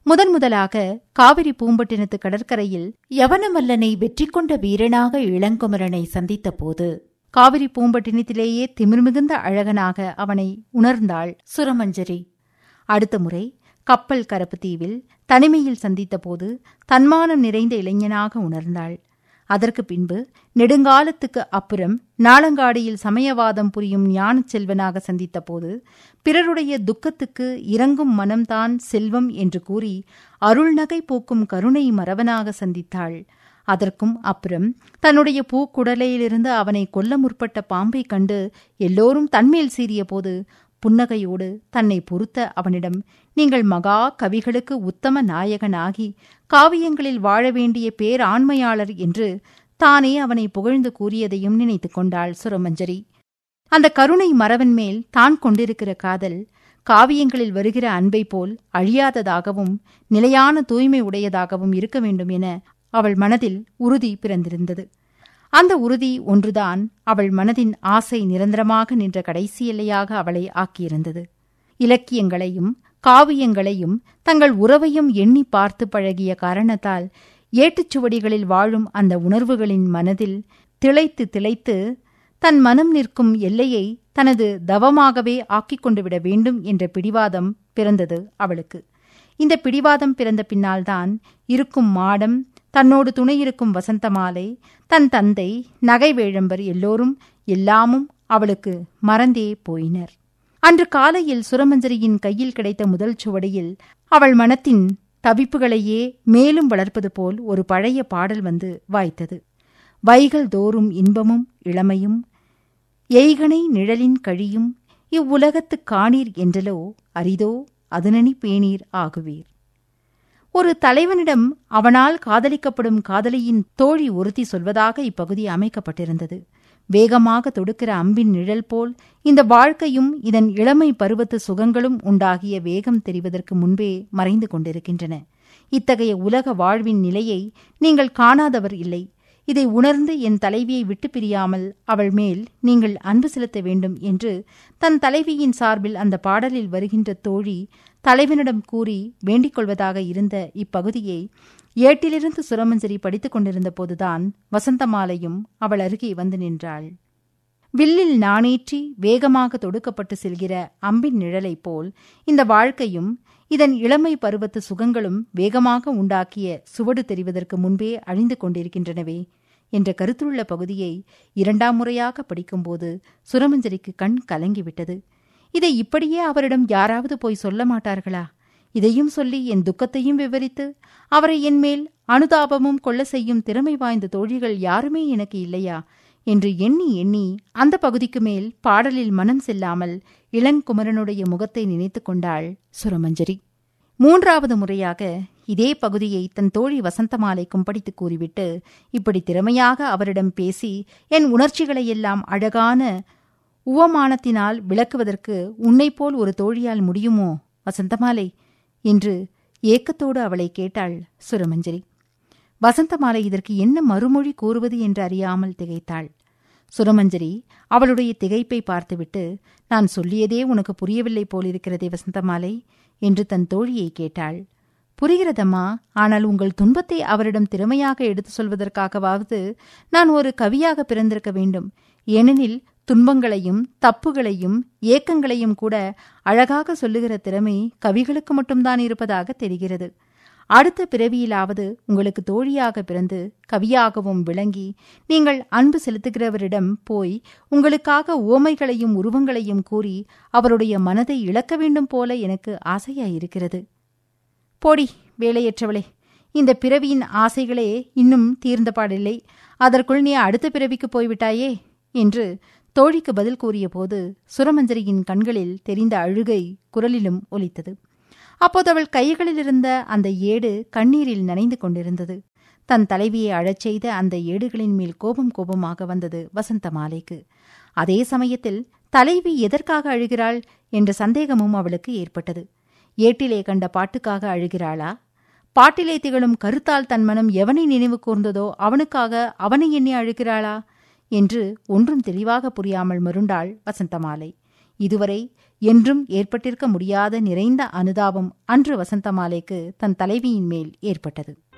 முதன் முதலாக காவிரி பூம்பட்டினத்து கடற்கரையில் யவனமல்லனை வெற்றி கொண்ட வீரனாக இளங்குமரனை சந்தித்த போது காவிரி பூம்பட்டினத்திலேயே திமிர்மிகுந்த அழகனாக அவனை உணர்ந்தாள் சுரமஞ்சரி அடுத்த முறை கப்பல் கரப்பு தீவில் தனிமையில் சந்தித்தபோது தன்மானம் நிறைந்த இளைஞனாக உணர்ந்தாள் அதற்கு பின்பு நெடுங்காலத்துக்கு அப்புறம் நாளங்காடியில் சமயவாதம் புரியும் ஞானச் செல்வனாக சந்தித்தபோது பிறருடைய துக்கத்துக்கு இறங்கும் மனம்தான் செல்வம் என்று கூறி அருள்நகை போக்கும் கருணை மறவனாக சந்தித்தாள் அதற்கும் அப்புறம் தன்னுடைய பூக்குடலையிலிருந்து அவனை கொல்ல முற்பட்ட பாம்பை கண்டு எல்லோரும் தன்மேல் சீறிய போது புன்னகையோடு தன்னை பொறுத்த அவனிடம் நீங்கள் மகா கவிகளுக்கு உத்தம நாயகனாகி காவியங்களில் வாழ வேண்டிய பேராண்மையாளர் என்று தானே அவனை புகழ்ந்து கூறியதையும் நினைத்துக் கொண்டாள் சுரமஞ்சரி அந்த கருணை மறவன் மேல் தான் கொண்டிருக்கிற காதல் காவியங்களில் வருகிற அன்பை போல் அழியாததாகவும் நிலையான தூய்மை உடையதாகவும் இருக்க வேண்டும் என அவள் மனதில் உறுதி பிறந்திருந்தது அந்த உறுதி ஒன்றுதான் அவள் மனதின் ஆசை நிரந்தரமாக நின்ற கடைசி எல்லையாக அவளை ஆக்கியிருந்தது இலக்கியங்களையும் காவியங்களையும் தங்கள் உறவையும் எண்ணி பார்த்து பழகிய காரணத்தால் ஏட்டுச்சுவடிகளில் வாழும் அந்த உணர்வுகளின் மனதில் திளைத்து திளைத்து தன் மனம் நிற்கும் எல்லையை தனது தவமாகவே ஆக்கிக் கொண்டு விட வேண்டும் என்ற பிடிவாதம் பிறந்தது அவளுக்கு இந்த பிடிவாதம் பிறந்த பின்னால்தான் இருக்கும் மாடம் தன்னோடு துணையிருக்கும் வசந்தமாலை தன் தந்தை நகை வேழம்பர் எல்லோரும் எல்லாமும் அவளுக்கு மறந்தே போயினர் அன்று காலையில் சுரமஞ்சரியின் கையில் கிடைத்த முதல் சுவடியில் அவள் மனத்தின் தவிப்புகளையே மேலும் வளர்ப்பது போல் ஒரு பழைய பாடல் வந்து வாய்த்தது வைகள் தோறும் இன்பமும் இளமையும் எய்கனை நிழலின் கழியும் இவ்வுலகத்துக் காணீர் என்றலோ அரிதோ அதுனணி பேணீர் ஆகுவீர் ஒரு தலைவனிடம் அவனால் காதலிக்கப்படும் காதலியின் தோழி ஒருத்தி சொல்வதாக இப்பகுதி அமைக்கப்பட்டிருந்தது வேகமாக தொடுக்கிற அம்பின் நிழல் போல் இந்த வாழ்க்கையும் இதன் இளமை பருவத்து சுகங்களும் உண்டாகிய வேகம் தெரிவதற்கு முன்பே மறைந்து கொண்டிருக்கின்றன இத்தகைய உலக வாழ்வின் நிலையை நீங்கள் காணாதவர் இல்லை இதை உணர்ந்து என் தலைவியை விட்டு பிரியாமல் அவள் மேல் நீங்கள் அன்பு செலுத்த வேண்டும் என்று தன் தலைவியின் சார்பில் அந்த பாடலில் வருகின்ற தோழி தலைவனிடம் கூறி வேண்டிக் கொள்வதாக இருந்த இப்பகுதியை ஏட்டிலிருந்து சுரமஞ்சரி படித்துக் கொண்டிருந்த போதுதான் வசந்தமாலையும் அவள் அருகே வந்து நின்றாள் வில்லில் நாணேற்றி வேகமாக தொடுக்கப்பட்டு செல்கிற அம்பின் நிழலைப் போல் இந்த வாழ்க்கையும் இதன் இளமை பருவத்து சுகங்களும் வேகமாக உண்டாக்கிய சுவடு தெரிவதற்கு முன்பே அழிந்து கொண்டிருக்கின்றனவே என்ற கருத்துள்ள பகுதியை இரண்டாம் முறையாக படிக்கும்போது சுரமஞ்சரிக்கு கண் கலங்கிவிட்டது இதை இப்படியே அவரிடம் யாராவது போய் சொல்ல மாட்டார்களா இதையும் சொல்லி என் துக்கத்தையும் விவரித்து அவரை என் மேல் அனுதாபமும் கொள்ள செய்யும் திறமை வாய்ந்த தோழிகள் யாருமே எனக்கு இல்லையா என்று எண்ணி எண்ணி அந்த பகுதிக்கு மேல் பாடலில் மனம் செல்லாமல் இளங்குமரனுடைய முகத்தை நினைத்து கொண்டாள் சுரமஞ்சரி மூன்றாவது முறையாக இதே பகுதியை தன் தோழி வசந்தமாலைக்கும் படித்து கூறிவிட்டு இப்படி திறமையாக அவரிடம் பேசி என் உணர்ச்சிகளையெல்லாம் அழகான உவமானத்தினால் விளக்குவதற்கு உன்னைப்போல் ஒரு தோழியால் முடியுமோ வசந்தமாலை என்று ஏக்கத்தோடு அவளை கேட்டாள் சுரமஞ்சரி வசந்தமாலை இதற்கு என்ன மறுமொழி கூறுவது என்று அறியாமல் திகைத்தாள் சுரமஞ்சரி அவளுடைய திகைப்பை பார்த்துவிட்டு நான் சொல்லியதே உனக்கு புரியவில்லை போலிருக்கிறதே வசந்தமாலை என்று தன் தோழியை கேட்டாள் புரிகிறதம்மா ஆனால் உங்கள் துன்பத்தை அவரிடம் திறமையாக எடுத்துச் சொல்வதற்காகவாவது நான் ஒரு கவியாக பிறந்திருக்க வேண்டும் ஏனெனில் துன்பங்களையும் தப்புகளையும் ஏக்கங்களையும் கூட அழகாக சொல்லுகிற திறமை கவிகளுக்கு மட்டும்தான் இருப்பதாக தெரிகிறது அடுத்த பிறவியிலாவது உங்களுக்கு தோழியாக பிறந்து கவியாகவும் விளங்கி நீங்கள் அன்பு செலுத்துகிறவரிடம் போய் உங்களுக்காக ஓமைகளையும் உருவங்களையும் கூறி அவருடைய மனதை இழக்க வேண்டும் போல எனக்கு ஆசையாயிருக்கிறது போடி வேலையற்றவளே இந்த பிறவியின் ஆசைகளே இன்னும் தீர்ந்த பாடில்லை அதற்குள் நீ அடுத்த பிறவிக்கு போய்விட்டாயே என்று தோழிக்கு பதில் கூறியபோது சுரமஞ்சரியின் கண்களில் தெரிந்த அழுகை குரலிலும் ஒலித்தது அப்போது அவள் கைகளிலிருந்த அந்த ஏடு கண்ணீரில் நனைந்து கொண்டிருந்தது தன் தலைவியை அழச் செய்த அந்த ஏடுகளின் மேல் கோபம் கோபமாக வந்தது வசந்த மாலைக்கு அதே சமயத்தில் தலைவி எதற்காக அழுகிறாள் என்ற சந்தேகமும் அவளுக்கு ஏற்பட்டது ஏட்டிலே கண்ட பாட்டுக்காக அழுகிறாளா பாட்டிலே திகழும் கருத்தால் தன் மனம் எவனை நினைவு கூர்ந்ததோ அவனுக்காக அவனை எண்ணி அழுகிறாளா என்று ஒன்றும் தெளிவாக புரியாமல் மருண்டாள் வசந்தமாலை இதுவரை என்றும் ஏற்பட்டிருக்க முடியாத நிறைந்த அனுதாபம் அன்று வசந்தமாலைக்கு தன் தலைவியின் மேல் ஏற்பட்டது